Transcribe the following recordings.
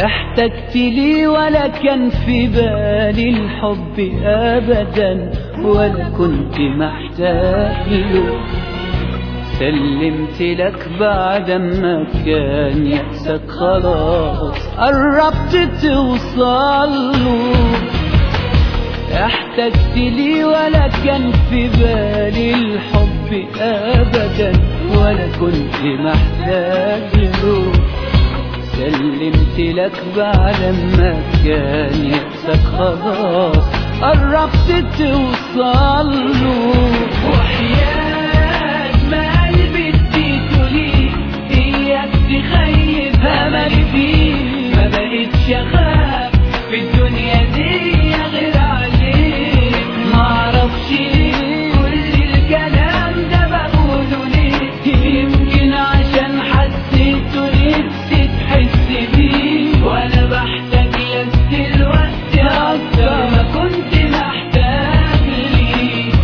احتجت لي ولا كان في بالي الحب ابدا ولا كنت محتاج له سلمت لك بعد ما كان يأسك خلاص قربت توصل له احتجت لي ولا كان في بالي الحب ابدا ولا كنت محتاج له سلمت لك بعد ما كان يأسك خلاص قربت توصل له وحياة ما قلبي اديته ليك اياك تخيب املي فيه ما بقتش اخاف في الدنيا دي غير عليك معرفش ليه كل الكلام ده بقوله ليه يمكن عشان حسيت نفسي تحس بيه وانا بحتاج لك دلوقتي اكتر ما كنت محتاج ليه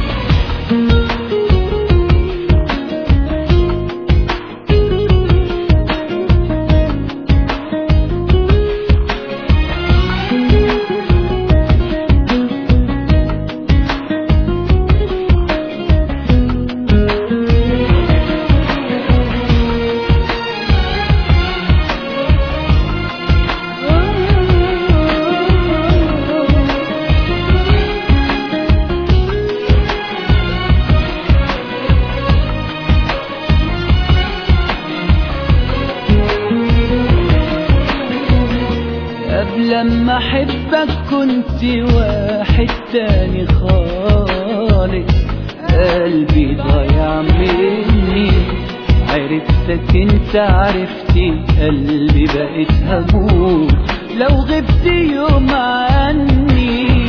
قبل ما احبك كنت واحد تاني خالص قلبي ضايع مني عرفتك انت عرفتي قلبي بقيت هموت لو غبت يوم عني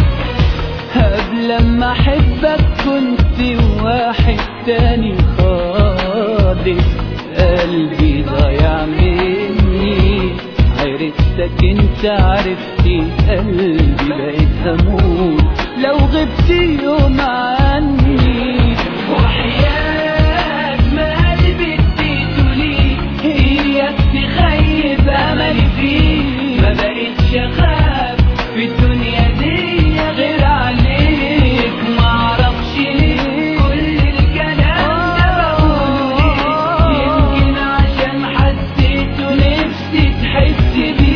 قبل ما احبك كنت واحد تاني خالص قلبي ضايع مني عرفتك انت عرفتي قلبي بقيت هموت لو غبت يوم عني وحياة ما قلبي اديته ليك اياك تخيب املي فيه ما بقتش اخاف في الدنيا دي غير عليك معرفش ليه كل الكلام ده بقوله ليه يمكن عشان حسيت نفسي تحس بيه